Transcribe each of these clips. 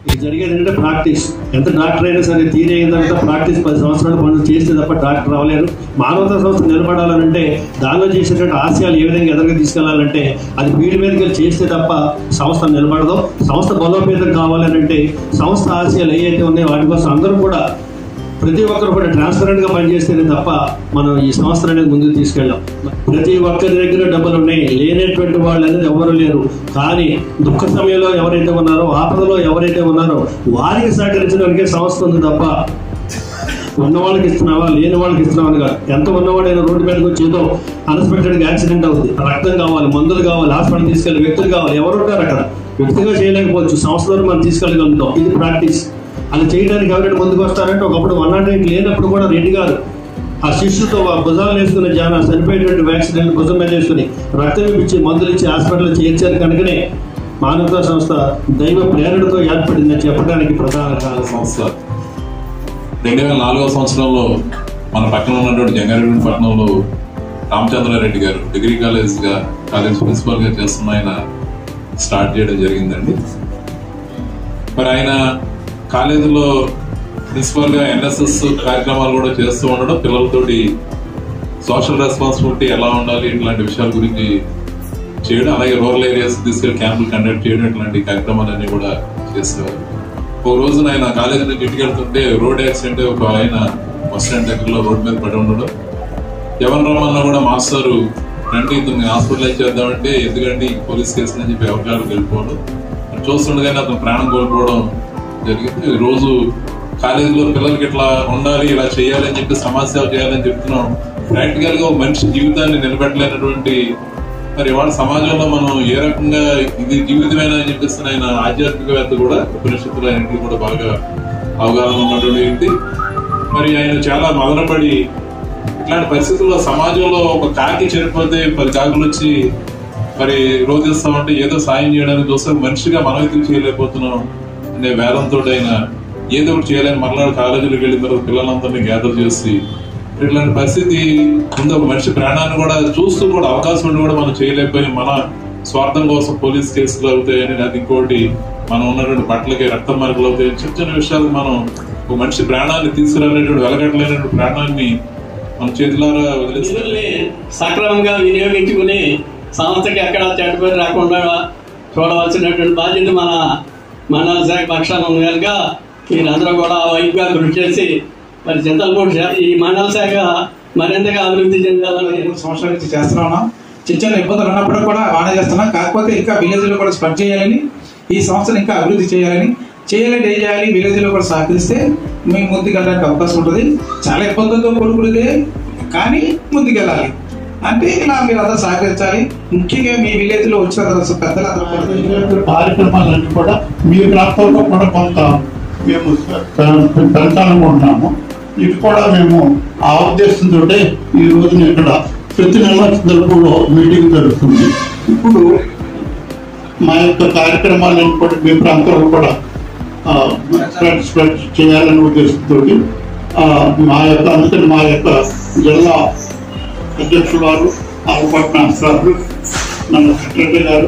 ఇది జరిగేది ఏంటంటే ప్రాక్టీస్ ఎంత డాక్టర్ అయినా సరే థియరీ అయిన తర్వాత ప్రాక్టీస్ పది సంవత్సరాలు పనులు చేస్తే తప్ప డాక్టర్ అవ్వలేరు మానవతా సంస్థ నిలబడాలంటే దానిలో చేసేటువంటి ఆశయాలు ఏ విధంగా ఎదురుగా తీసుకెళ్లాలంటే అది వీడి మీదకి వెళ్ళి చేస్తే తప్ప సంస్థ నిలబడదు సంస్థ బలోపేతం కావాలనంటే సంస్థ ఆశయాలు ఏవైతే ఉన్నాయో వాటి కోసం అందరూ కూడా ప్రతి ఒక్కరు కూడా ట్రాన్స్పరెంట్ గా పనిచేస్తేనే తప్ప మనం ఈ సంస్థ అనేది ముందుకు తీసుకెళ్ళాం ప్రతి ఒక్కరి దగ్గర డబ్బులు ఉన్నాయి లేనటువంటి వాళ్ళు అనేది ఎవరు లేరు కానీ దుఃఖ సమయంలో ఎవరైతే ఉన్నారో ఆపదలో ఎవరైతే ఉన్నారో వారికి సహకరించడానికే సంస్థ ఉంది తప్ప ఉన్న వాళ్ళకి ఇస్తున్నావా లేని వాళ్ళకి ఇస్తున్నావా అని కాదు ఎంత ఉన్నవాడైనా రోడ్డు మీదకి వచ్చి ఏదో అన్ఎక్స్పెక్టెడ్ యాక్సిడెంట్ అవుతుంది రక్తం కావాలి మందులు కావాలి హాస్పిటల్ తీసుకెళ్లి వ్యక్తులు కావాలి ఎవరు ఉంటారు అక్కడ వ్యక్తిగా చేయలేకపోవచ్చు సంస్థ ద్వారా మనం తీసుకెళ్ళగలుగుతాం ఇది ప్రాక్టీస్ అలా చేయడానికి ఎవరైనా ముందుకు వస్తారంటే ఒకప్పుడు వన్ నాట్ ఎయిట్ లేనప్పుడు కూడా రెడ్డి గారు ఆ శిష్యుతో ఆ భుజాలు వేసుకున్న జాన చనిపోయేటువంటి యాక్సిడెంట్ భుజం మీద వేసుకుని రక్తం ఇప్పించి మందులు ఇచ్చి హాస్పిటల్ చేర్చారు కనుకనే మానవతా సంస్థ దైవ ప్రేరణతో ఏర్పడిందని చెప్పడానికి ప్రధాన కారణం సంస్థ రెండు వేల నాలుగవ సంవత్సరంలో మన పక్కన ఉన్నటువంటి జంగారెడ్డి పట్టణంలో రామచంద్రారెడ్డి గారు డిగ్రీ కాలేజ్ గా కాలేజ్ ప్రిన్సిపల్ గా చేస్తున్న ఆయన స్టార్ట్ చేయడం జరిగిందండి మరి ఆయన కాలేజీలో ప్రిన్సిపల్ గా ఎన్ఎస్ఎస్ కార్యక్రమాలు కూడా చేస్తూ ఉండడం పిల్లలతోటి సోషల్ రెస్పాన్సిబిలిటీ ఎలా ఉండాలి ఇట్లాంటి విషయాల గురించి చేయడం అలాగే రూరల్ ఏరియాస్ తీసుకెళ్లి క్యాంపులు కండక్ట్ చేయడం ఇట్లాంటి కార్యక్రమాలన్నీ కూడా చేసేవారు ఒక రోజున ఆయన కాలేజీ నుంచి ఇంటికి వెళ్తుంటే రోడ్ యాక్సిడెంట్ ఒక ఆయన బస్ స్టాండ్ దగ్గరలో రోడ్ మీద పడి ఉండడం ఎవరు రమ్మన్నా కూడా మాస్టర్ రండి ఇతన్ని హాస్పిటలైజ్ చేద్దామంటే ఎందుకంటే ఈ పోలీస్ కేసు అని చెప్పి ఎవరికాడికి వెళ్ళిపోవడం అది చూస్తుండగానే అతను ప్రాణం కోల్పోవడం జరిగింది ఈ రోజు కాలేజీలో పిల్లలకి ఇట్లా ఉండాలి ఇలా చేయాలి అని చెప్పి సమాజ సేవ చేయాలని చెప్తున్నాం ప్రాక్టికల్ గా ఒక మనిషి జీవితాన్ని నిలబెట్టలేనటువంటి మరి ఇవాళ సమాజంలో మనం ఏ రకంగా ఇది జీవితమేనా అని చెప్పేసి ఆయన ఆధ్యాత్మికవేత్త కూడా ఉపనిషత్తులు ఆయనకి కూడా బాగా అవగాహన ఉన్నటువంటి వ్యక్తి మరి ఆయన చాలా మదనపడి ఇట్లాంటి పరిస్థితుల్లో సమాజంలో ఒక కాకి చనిపోతే పది కాకులు వచ్చి మరి రోధిస్తామంటే ఏదో సాయం చేయడానికి చూస్తే మనిషిగా మనం ఎందుకు చేయలేకపోతున్నాం అనే వేదంతో ఆయన ఏదో ఒకటి చేయలేని మర్నాడు కాలేజీలకు వెళ్ళిన తర్వాత పిల్లలందరినీ గ్యాదర్ చేసి ఇట్లాంటి పరిస్థితి ముందు ఒక మనిషి ప్రాణాన్ని కూడా చూస్తూ కూడా అవకాశం ఉండి కూడా మనం చేయలేకపోయి మన స్వార్థం కోసం పోలీస్ కేసులు అవుతాయని అది ఇంకోటి మనం ఉన్నటువంటి బట్టలకి రక్తం మరకలు అవుతాయి చిన్న చిన్న విషయాలు మనం ఒక మనిషి ప్రాణాన్ని తీసుకురాలేటువంటి వెలగట్లేనటువంటి ప్రాణాన్ని మన చేతులారా వదిలేసి నిధుల్ని సక్రమంగా వినియోగించుకుని సంస్థకి ఎక్కడ చెడ్డపేరు రాకుండా చూడవలసినటువంటి బాధ్యత మన మండల శాఖ పక్షాన ఉంది కనుక మీరందరూ కూడా వైపుగా కృషి చేసి మరి చింతలపూడి శా- ఈ మండల శాఖ మరింతగా అభివృద్ధి చెందాలని మూడు సంవత్సరాల నుంచి చేస్తున్నాం చిన్న చిన్న ఇబ్బందులు ఉన్నప్పుడు కూడా బాగానే చేస్తున్నాం కాకపోతే ఇంకా విలేజ్ లో కూడా స్ప్రెడ్ చేయాలని ఈ సంస్థను ఇంకా అభివృద్ధి చేయాలని చేయాలంటే ఏం చేయాలి విలేజ్ లో కూడా సహకరిస్తే మేము ముందుకెళ్ళడానికి అవకాశం ఉంటుంది చాలా ఇబ్బందులతో కూడుకునేదే కానీ ముందుకెళ్ళాలి అంటే ఇలా మీరు అందరూ సహకరించాలి ముఖ్యంగా మీ విలేజ్ లో వచ్చిన తర్వాత పెద్దలందరూ కూడా ఇటువంటి కార్యక్రమాలన్నీ కూడా మీ ప్రాంతంలో కూడా కొంత మేము పె- పెంచాలనుకుంటున్నాము ఇది కూడా మేము ఆ ఉద్దేశంతో ఈ రోజున ఇక్కడ ప్రతి నెల చింతలపూడిలో మీటింగ్ జరుగుతుంది ఇప్పుడు మా యొక్క కార్యక్రమాలను కూడా మీ ప్రాంతంలో కూడా ఆ, స్ప్రెడ్ స్ప్రెడ్ చేయాలనే ఉద్దేశంతో మా యొక్క అందుకని మా యొక్క జిల్లా అధ్యక్షులు వారు ఆలపట్న సార్ మన సెక్రటరీ గారు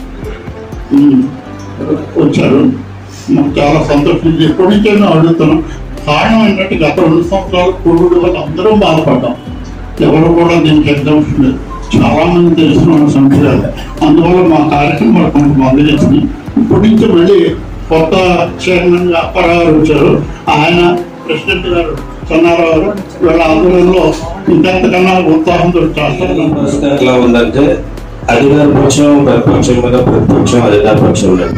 ఉమ్, వచ్చారు మాకు చాలా సంతోషం ఎప్పటి నుంచో మేము అడుగుతున్నాం కారణం ఏంటంటే గత రెండు సంవత్సరాలు కోవిడ్ వల్ల అందరం బాధపడ్డాం ఎవరు కూడా దీనికి ఎగ్జామ్షన్ లేదు చాలా మంది తెలిసిన వాళ్ళ సంఖ్య లేదు. అందువల్ల మా కార్యక్రమాలు కొంత బంద్ చేసింది ఇప్పటి నుంచి మళ్ళీ కొత్త చైర్మన్ గా అప్పారావు గారు వచ్చారు ఆయన ప్రెసిడెంట్ గారు చెన్నారావు గారు వీళ్ళ ఆధ్వర్యంలో ఇంకెంతకన్నా ఉత్సాహంతో చేస్తారు ప్రస్తుతం ఎట్లా ఉందంటే అధికార పక్షం ప్రతిపక్షం మీద ప్రతిపక్షం అధికార పక్షం లేదు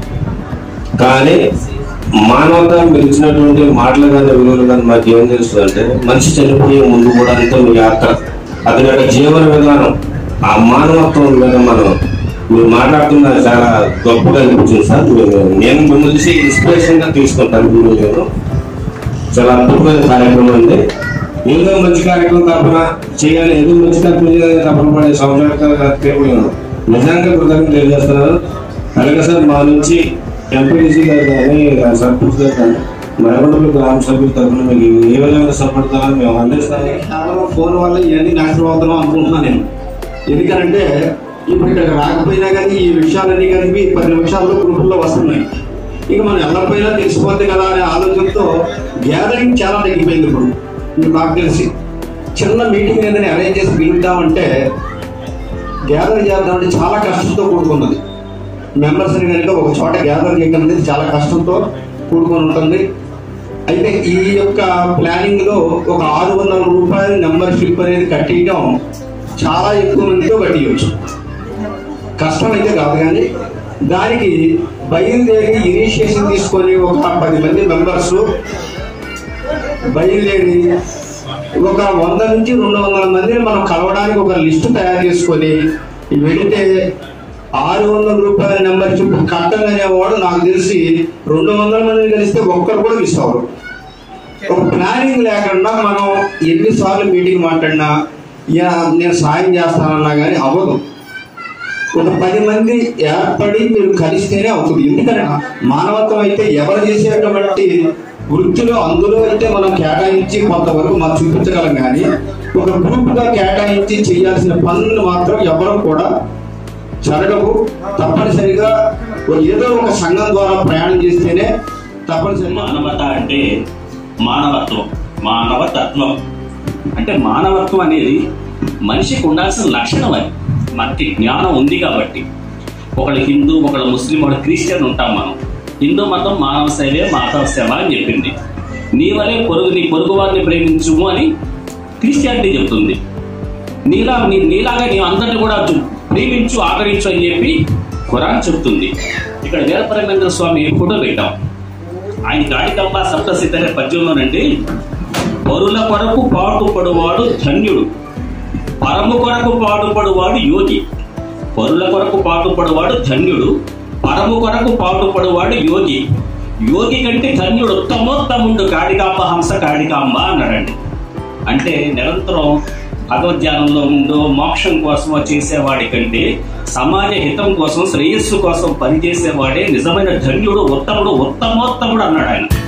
కానీ మానవత మీరు ఇచ్చినటువంటి మాటలు కానీ విలువలు కానీ మాకు ఏం తెలుస్తుందంటే మనిషి చనిపోయే ముందు కూడా అంతే మీ యాత్ర అది ఒక జీవన విధానం ఆ మానవత్వం మీద మనం మీరు మాట్లాడుతున్నారు చాలా గొప్పగా అనిపించింది సార్ మీరు- నేను మిమ్మల్ని చూసి ఇన్స్పిరేషన్ గా తీసుకుంటాను మిమ్మల్ని నేను చాలా అద్భుతమైన కార్యక్రమం అండి ఏదో మంచి కార్యక్రమం తప్పన చేయాలి ఏదో మంచి కార్యక్రమం చేయాలి తప్పన పడే సంవత్సరాలు నిజంగా కృతజ్ఞత తెలియజేస్తున్నారు అలాగే సార్ మా నుంచి ఎంపీడీసీ గారు కానీ సర్పంచ్ గారు కానీ మరొకటి గ్రామ సభ్యుల తరఫున మీకు ఏ విధమైన సపోర్ట్ కావాలని మేము అందిస్తాము కేవలం ఫోన్ వల్ల ఇవన్నీ నాశనం అవుతున్నాం అనుకుంటున్నాను నేను ఎందుకంటే ఇప్పుడు ఇక్కడ రాకపోయినా కానీ ఈ విషయాలన్నీ కలిపి పది నిమిషాల్లో గ్రూపుల్లో వస్తున్నాయి ఇక మనం వెళ్ళకపోయినా తెలిసిపోద్ది కదా అనే ఆలోచనతో గ్యాదరింగ్ చాలా తగ్గిపోయింది ఇప్పుడు ఇది నాకు తెలిసి చిన్న మీటింగ్ ఏదైనా అరేంజ్ చేసి పిలుద్దామంటే గ్యాదర్ చేద్దామంటే చాలా కష్టంతో కూడుకున్నది మెంబర్స్ కనుక ఒక చోట గ్యాదర్ చేయడం అనేది చాలా కష్టంతో కూడుకొని ఉంటుంది అయితే ఈ యొక్క ప్లానింగ్ లో ఒక ఆరు వందల రూపాయల మెంబర్షిప్ అనేది కట్టేయడం చాలా ఎక్కువ మందితో కట్టియచ్చు కష్టం అయితే కాదు కానీ దానికి బయలుదేరి ఇనిషియేషన్ తీసుకొని ఒక పది మంది మెంబర్స్ బయలుదేరి ఒక వంద నుంచి రెండు వందల మందిని మనం కలవడానికి ఒక లిస్టు తయారు చేసుకొని వెళితే ఆరు వందల రూపాయల మెంబర్షిప్ కట్టననేవాడు నాకు తెలిసి రెండు వందల మందిని కలిస్తే ఒక్కరు కూడా మిస్ అవ్వరు ఒక ప్లానింగ్ లేకుండా మనం ఎన్నిసార్లు మీటింగ్ మాట్లాడినా యా నేను సాయం చేస్తానన్నా కానీ అవ్వదు ఒక పది మంది ఏర్పడి మీరు కలిస్తేనే అవుతుంది ఎందుకంటే మానవత్వం అయితే ఎవరు చేసేటువంటి వృత్తిలో అందులో అయితే మనం కేటాయించి కొంతవరకు మనం చూపించగలం కానీ ఒక గ్రూప్ గా కేటాయించి చేయాల్సిన పనులు మాత్రం ఎవరు కూడా జరగవు తప్పనిసరిగా ఏదో ఒక సంఘం ద్వారా ప్రయాణం చేస్తేనే తప్పనిసరిగా మానవత అంటే మానవత్వం మానవ తత్వం అంటే మానవత్వం అనేది మనిషికి ఉండాల్సిన లక్షణం అది మనకి జ్ఞానం ఉంది కాబట్టి ఒకళ్ళు హిందూ ఒకళ్ళు ముస్లిం ఒకళ్ళు క్రిస్టియన్ ఉంటాం మనం హిందూ మతం మానవ సేవే మానవ సేవ అని చెప్పింది నీ వలే పొరుగు నీ పొరుగు వారిని ప్రేమించుము అని క్రిస్టియానిటీ చెప్తుంది నీలా నీ నీలాగా నీ అందరిని కూడా చు- ప్రేమించు ఆదరించు అని చెప్పి ఖురాన్ చెప్తుంది ఇక్కడ వీరపరమేంద్ర స్వామి ఫోటో పెట్టాం ఆయన గాడికంబ సప్తసిద్ధ అనే పద్యంలోనండి పరుల కొరకు పాటుపడువాడు ధన్యుడు పరము కొరకు పాటుపడువాడు యోగి పరుల కొరకు పాటుపడువాడు ధన్యుడు పరము కొరకు పాటుపడువాడు యోగి యోగి కంటే ధన్యుడు ఉత్తమోత్తముండు కాడికాంబ హంస కాడికాంబ అన్నాడండి అంటే నిరంతరం భగవద్ధ్యానంలో ఉందో మోక్షం కోసమో చేసేవాడి కంటే సమాజ హితం కోసం శ్రేయస్సు కోసం పనిచేసేవాడే నిజమైన ధన్యుడు ఉత్తముడు ఉత్తమోత్తముడు అన్నాడు ఆయన